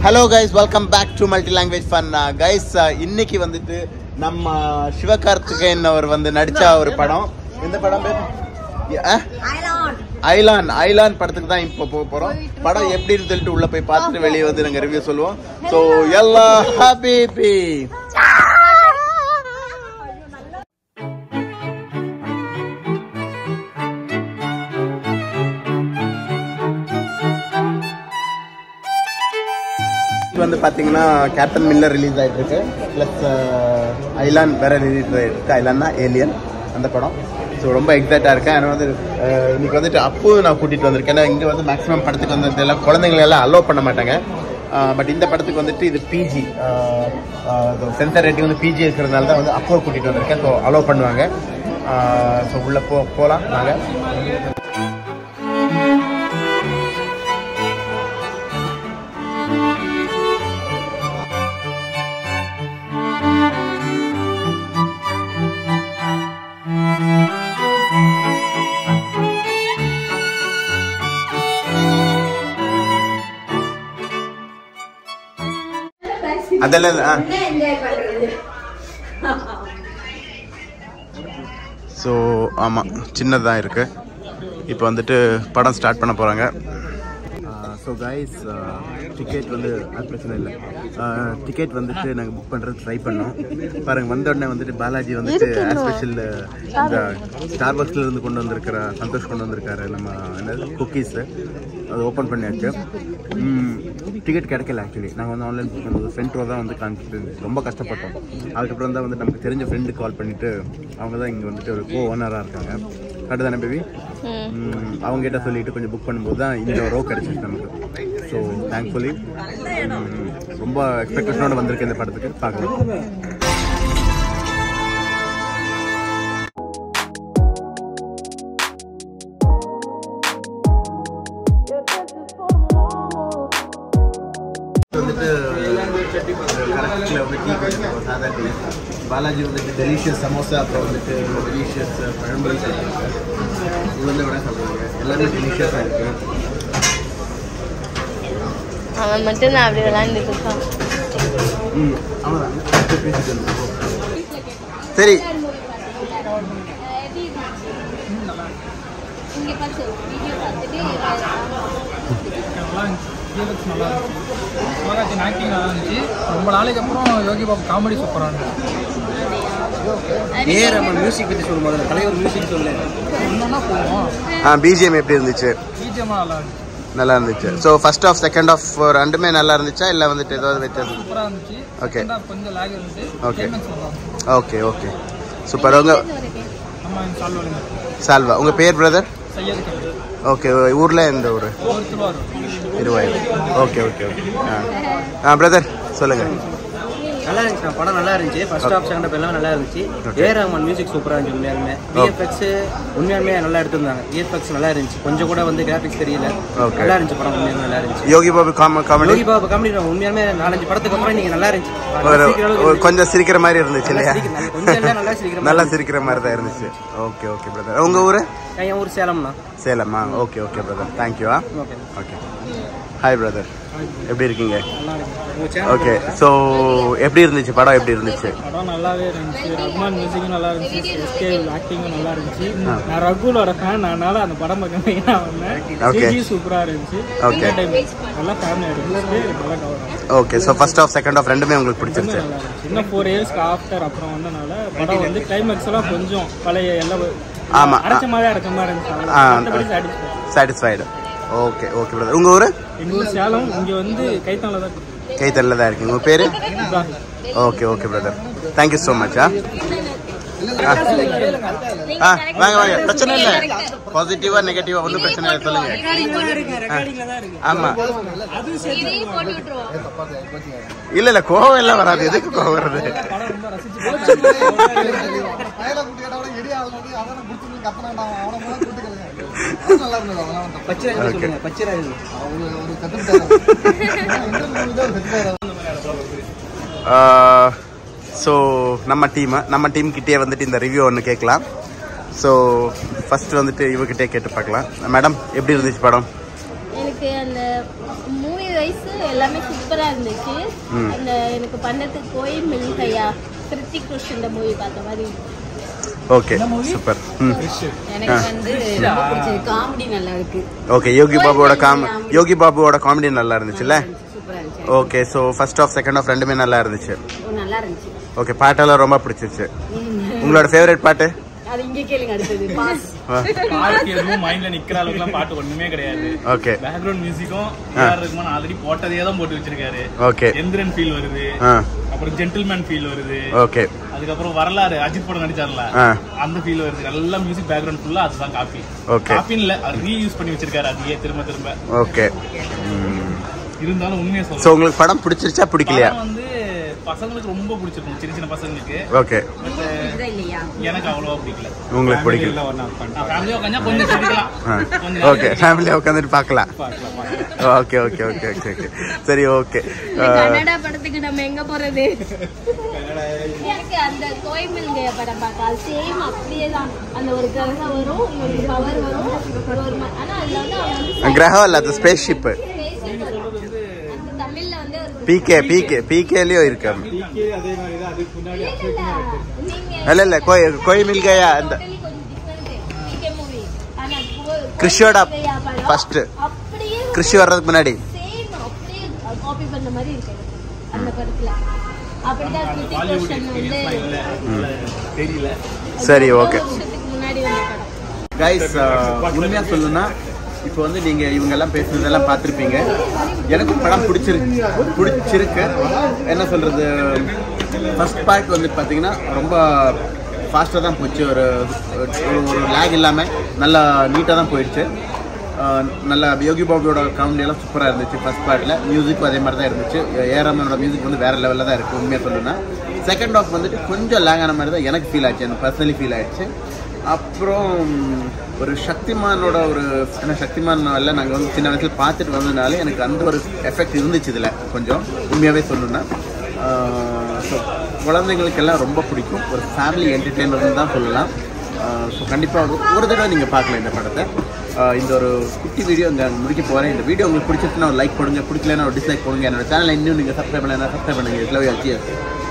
Hello guys welcome back to multi language fun guys இன்னைக்கு வந்துட்டு நம்ம சிவகார்த்திகேயன் அவர் வந்து நடிச்ச ஒரு படம் இந்த படம் பேர் அஹ்? ஐலான் ஐலான் படத்துக்கு தான் இப்போ போக போறோம் படம் எப்படின்னு சொல்லிட்டு உள்ள போய் பார்த்துட்டு வெளியே வந்து நாங்க ரிவ்யூ சொல்லுவோம் ஸோ எல்லா ஹாப்பி இது வந்து பார்த்தீங்கன்னா கேப்டன் மில்லர் ரிலீஸ் ஆயிட்டு இருக்கு ப்ளஸ் ஐலான் வேற ரிலீஸ் ஆயிட்டு இருக்கு ஐலான்னா ஏலியன் அந்த படம் ஸோ ரொம்ப எக்ஸைட்டாக இருக்கேன் ஆனால் வந்து அஹ், இன்னைக்கு வந்துட்டு அப்பு நான் கூட்டிகிட்டு வந்திருக்கேன் ஏன்னா இங்கே வந்து மேக்ஸிமம் படத்துக்கு வந்து எல்லாம் குழந்தைங்களை எல்லாம் அலோவ் பண்ண மாட்டாங்க பட் இந்த படத்துக்கு வந்துட்டு இது பிஜி சென்சர் ரேட்டிங் வந்து பிஜி இருக்கிறதுனால தான் வந்து அப்போ கூட்டிகிட்டு வந்திருக்கேன் ஸோ அலோவ் பண்ணுவாங்க ஸோ உள்ளே போ போகலாம் நாங்கள் அதெல்லாம் ஆ ஸோ ஆமாம் சின்னதாக இருக்குது இப்போ வந்துட்டு படம் ஸ்டார்ட் பண்ண போகிறாங்க ஸோ கைஸ் டிக்கெட் வந்து அது பிரச்சனை இல்லை டிக்கெட் வந்துட்டு நாங்கள் புக் பண்ணுறது ட்ரை பண்ணோம் பாருங்கள் வந்த உடனே வந்துட்டு பாலாஜி வந்துட்டு ஸ்பெஷல் இந்த ஸ்டார் பாக்ஸில் இருந்து கொண்டு வந்திருக்கிற சந்தோஷ் கொண்டு வந்திருக்காரு நம்ம என்னது குக்கீஸு அது ஓப்பன் பண்ணியாச்சு டிக்கெட் கிடைக்கல ஆக்சுவலி நாங்கள் வந்து ஆன்லைன் புக் பண்ணுறது ஃப்ரெண்ட் தான் வந்து காமிச்சிட்டு ரொம்ப கஷ்டப்பட்டோம் அதுக்கப்புறம் தான் வந்து நமக்கு தெரிஞ்ச ஃப்ரெண்டு கால் பண்ணிவிட்டு அவங்க தான் இங்கே வந்துட்டு ஒரு கோ ஓனராக இருக்காங்க கரெக்டு தானே பேபி அவங்க கிட்ட சொல்லிட்டு கொஞ்சம் புக் பண்ணும்போது தான் இந்த ரோ கிடைச்சிச்சு நமக்கு ஸோ தேங்க்ஃபுல்லி ரொம்ப எக்ஸ்பெக்டேஷனோட வந்திருக்கு இந்த படத்துக்கு பார்க்கலாம் வந்துட்டு கரெக்டில் வந்து டீ குடிச்சிருக்கோம் சாதா டீ பாலாஜி வந்துட்டு டெலிஷியஸ் சமோசா அப்புறம் வந்துட்டு டெலிஷியஸ் பழம்பொரி சாப்பிட்ருக்காங்க இது வந்து விட சாப்பிடுவாங்க எல்லாமே டெலிஷியஸாக இருக்குது அவன் மட்டும் நான் அப்படி விளாண்டுட்டு இருக்கான் ம் அவ்வளோதான் பேசிட்டு இருந்தோம். சரி டிஎல்எக்ஸ் நல்லா இருந்துச்சு சிவகார்த்தின் ஆக்டிங் நல்லா இருந்துச்சு ரொம்ப நாளைக்கு அப்புறம் யோகி பாபு காமெடி சூப்பராக இருந்துச்சு ஏ ரமன் மியூசிக் பற்றி சொல்லும் முதல்ல தலைவர் மியூசிக் சொல்லு ஒன்றா போவோம் ஆ பிஜிஎம் எப்படி இருந்துச்சு பிஜிஎம்லாம் நல்லா இருந்துச்சு நல்லா இருந்துச்சு so first half second half ரெண்டுமே நல்லா இருந்துச்சா இல்லை வந்துட்டு ஏதாவது வித்தியாசம் சூப்பராக இருந்துச்சு Okay. Second half கொஞ்சம் லேக் இருந்துச்சு Okay. Climax நல்லா இருந்துச்சு ஓகே ஓகே சூப்பர் உங்கள் நம்ம சால்வ் வழிங்க சால்வா உங்கள் பேர் பிரதர் சையது கேள்வி ஓகே ஊரில் எந்த ஊர் ஒரு திருவாரூர் இருவாயிரம் ஓகே ஓகே ஓகே ஆ ஆ பிரதர் சொல்லுங்கள் நல்லா இருந்துச்சு படம் நல்லா இருந்துச்சு ஃபர்ஸ்ட் ஆஃப் செகண்ட் ஆஃப் எல்லாமே நல்லா இருந்துச்சு ஏ ரஹ்மான் மியூசிக் சூப்பராக இருந்துச்சு உண்மையாலுமே விஎஃப்எக்ஸ் உண்மையாலுமே நல்லா எடுத்திருந்தாங்க விஎஃப்எக்ஸ் நல்லா இருந்துச்சு கொஞ்சம் கூட வந்து கிராஃபிக்ஸ் தெரியல Okay. நல்லா இருந்துச்சு படம் உண்மையாலுமே நல்லா இருந்துச்சு யோகி பாபு காம காமெடி யோகி பாபு காமெடி உண்மையாலுமே நாலஞ்சு படத்துக்கு அப்புறம் நீங்க நல்லா இருந்துச்சு ஒரு சிரிக்கிற அளவுக்கு ஒரு கொஞ்சம் சிரிக்கிற மாதிரி இருந்துச்சு இல்லையா சிரிக்கிற- கொஞ்சம் இல்ல, நல்லா சிரிக்கிற மாதிரி நல்லா சிரிக்கிற மாதிரி தான் இருந்துச்சு ஓகே ஓகே பிரதர் உங்கள் ஊர் இருந்துச்சு. என் ஊர் சேலம்ண்ணா சேலமா ஓகே ஓகே பிரதர் தேங்க்யூ ஆ ஓகே ஓகே ஹாய் பிரதர் எப்படி இருக்கீங்க நல்லா இருக்கு உங்க சேனல் ஓகே ஸோ எப்படி இருந்துச்சு படம் எப்படி இருந்துச்சு படம் நல்லாவே இருந்துச்சு ரஹ்மான் மியூசிக்கும் நல்லா இருந்துச்சு எஸ்கே ஆக்டிங்கும் நல்லா இருந்துச்சு நான் ரகுலோட ஃபேன் அதனால அந்த படம் பார்க்க மெயினாக வந்தேன் Okay. சிஜி சூப்பராக இருந்துச்சு Okay. Entertainment நல்லா ஃபேமிலி இருந்துச்சு நல்லா cover okay so first half second half ரெண்டுமே உங்களுக்கு பிடிச்சிருச்சு நல்லா இருந்துச்சு இன்னும் ஃபோர் இயர்ஸ்க்கு ஆஃப்டர் அப்புறம் வந்தனால படம் வந்து கிளைமேக்ஸ் எல்லாம் கொஞ்சம் பழைய எல்லாம் ஆமா. அரைச்ச மாதிரி அரைச்ச மாதிரி இருந்துச்சு ஆ, மற்றபடி satisfy satisfied okay okay brother உங்கள் ஊர் எங்கள் ஊர் சேலம் இங்கே வந்து கைத்தால தான் இருக்கு. கைத்தல்ல தான் இருக்கீங்க உங்கள் பேர் இதான். Okay okay brother thank you so much ஆ ஆ வாங்க வாங்க பிரச்சனை இல்லை பாசிட்டிவா நெகட்டிவா ஒன்றும் பிரச்சனை இல்லை சொல்லுங்க ஆ. ஆமா இல்ல இல்ல கோவம் எல்லாம் வராது எதுக்கு கோவம் வருது பச்சிராஜ் சொல்லுங்க பச்சிராஜ் ஸோ நம்ம டீம் நம்ம டீம் கிட்டே வந்துட்டு இந்த ரிவ்யூ ஒன்று கேட்கலாம் ஸோ ஃபர்ஸ்ட் வந்துட்டு இவகிட்டே கேட்டு பார்க்கலாம் மேடம் எப்படி இருந்துச்சு படம் எனக்கு அந்த மூவி வைஸ் எல்லாமே சூப்பரா இருந்துச்சு ம். அந்த எனக்கு பண்டத்துக்கு போய் மில்கையா கிருத்திக் ரோஷன் மூவி பார்த்த மாதிரி ஓகே சூப்பர் ம் எனக்கு வந்து ரொம்ப பிடிச்சது காமெடி நல்லா இருக்கு ஓகே யோகி பாபுவோட காம் யோகி பாபுவோட காமெடி நல்லா இருந்துச்சுல்ல சூப்பரா இருந்துச்சு okay so first half second half ரெண்டுமே நல்லா இருந்துச்சு ஓ, நல்லா இருந்துச்சு ஓகே பாட்டெல்லாம் ரொம்ப பிடிச்சிருச்சு உங்களோட ஃபேவரட் பாட்டு அது இங்கே கேளுங்க அடுத்தது பாஸ் பாட்டு எதுவும் மைண்ட்ல நிக்கிற அளவுக்குலாம் பாட்டு ஒண்ணுமே கிடையாது ஓகே பேக்ரவுண்ட் மியூசிக்கும் ஆ. ரகுமான் ஆல்ரெடி போட்டதே தான் போட்டு வச்சிருக்காரு ஓகே எந்திரன் ஃபீல் வருது ஆ அப்புறம் ஜென்டில்மேன் ஃபீல் வருது ஓகே அதுக்கப்புறம் வரலாறு அஜித் படம் நடிச்சார்ல ஆ அந்த ஃபீல் வருது நல்லா மியூசிக் பேக்ரவுண்ட் ஃபுல்லா அதுதான் காப்பி Okay. காப்பின்னு இல்ல அது ரீயூஸ் பண்ணி வச்சிருக்காரு அதையே திரும்ப திரும்ப ஓகே இருந்தாலும் உண்மையை ஸோ சொல்றேன் உங்களுக்கு படம் பிடிச்சிருச்சா பிடிக்கலையா படம் வந்து பசங்களுக்கு ரொம்ப பிடிச்சிருக்கும் சின்ன சின்ன பசங்களுக்கு ஓகே பட் இதுதான் இல்லையா எனக்கு அவ்வளவா பிடிக்கல உங்களுக்கு பிடிக்கல நான் ஃபேமிலியா உட்காந்தா கொஞ்சம் சிரிக்கலாம் கொஞ்ச நேரம் ஓகே ஃபேமிலியாக உட்காந்துட்டு பார்க்கலாம் okay okay okay okay okay சரி ஓகே கன்னடா படத்துக்கு நம்ம எங்க போறது எனக்கு அந்த கோயமில்கையா படம் பார்த்தா சேம் அப்படியே தான் அந்த ஒரு கிரகம் வரும் இன்னொரு பவர் வரும் ஒரு ம- ஆனா அதுல வந்து அவன் வந்து கிரகம் இல்லை அது ஸ்பேஸ் ஷிப்பு spaceship வரும். அந்த தமிழ்ல வந்து ஒரு பிகே பிகே பிகேலயும் இருக்கு அதே மாதிரி தான் அதுக்கு முன்னாடி நீங்க இல்ல இல்ல கோய் கோய் மில்கையா அந்த totally கொஞ்சம் different. PK movie. ஆனா கோ- கிறிஷோட கோயமில்கையா படம் first. அப்படியே கிறிஷி வர்றதுக்கு முன்னாடி சேம் அப்படியே காப்பி பண்ண மாதிரி இருக்கு எனக்கு அந்த படத்துல அப்படிதான் கிருத்திக் பாலிவுட் ரோஷன் வந்து எக்ஸ்பீரியன்ஸ்லாம் இல்ல தெரியல சரி ஓகே ரொம்ப வருஷத்துக்கு முன்னாடி வந்த படம் கைஸ் உண்மையா சொல்லணும்னா இப்போ வந்து நீங்க இவங்க எல்லாம் பேசுனதெல்லாம் பார்த்துருப்பீங்க எனக்கும் படம் பிடிச்சிருக்கு பிடிச்சிருக்கு என்ன சொல்றது ஃபர்ஸ்ட் பார்ட் வந்து பார்த்தீங்கன்னா ரொம்ப ஃபாஸ்ட்டாக தான் போச்சு ஒரு ஒரு ஒரு லேக் இல்லாமல் நல்லா நீட்டாக தான் போயிடுச்சு அஹ், நல்லா யோகி பாபுவோட comedy எல்லாம் சூப்பராக இருந்துச்சு ஃபர்ஸ்ட் பார்ட்டில் மியூசிக்கும் அதே மாதிரி தான் இருந்துச்சு ஏராமனோட மியூசிக் வந்து வேறு லெவலில் தான் இருக்குது உண்மையாக சொல்லணும்னா செகண்ட் ஆஃப் வந்துட்டு கொஞ்சம் லேக் ஆன மாதிரி தான் எனக்கு ஃபீல் ஆச்சு எனக்கு பர்சனலி ஃபீல் ஆயிடுச்சு அப்புறம் ஒரு சக்திமானோட ஒரு ஏன்னா சக்திமான் எல்லாம் நாங்கள் வந்து சின்ன வயசில் பார்த்துட்டு வந்ததுனால எனக்கு அந்த ஒரு எஃபெக்ட் இருந்துச்சு இதில் கொஞ்சம் உண்மையாகவே சொல்லணும்னா ஸோ குழந்தைங்களுக்கெல்லாம் ரொம்ப பிடிக்கும் ஒரு ஃபேமிலி என்டர்டெயினர்னு தான் சொல்லலாம் ஸோ கண்டிப்பாக ஒரு தடவை நீங்கள் பார்க்கலாம் இந்த படத்தை ஆஹ் இந்த ஒரு குட்டி வீடியோ இங்கே முடிக்க போகிறேன் இந்த வீடியோ உங்களுக்கு பிடிச்சிருச்சுன்னா ஒரு லைக் போடுங்க பிடிக்கலன்னா ஒரு டிஸ்லைக் போடுங்க என்னோட சேனலை இன்னும் நீங்கள் சப்ஸ்கிரைப் பண்ணலாம் சப்ஸ்கிரைப் பண்ணுங்க இதில் வச்சு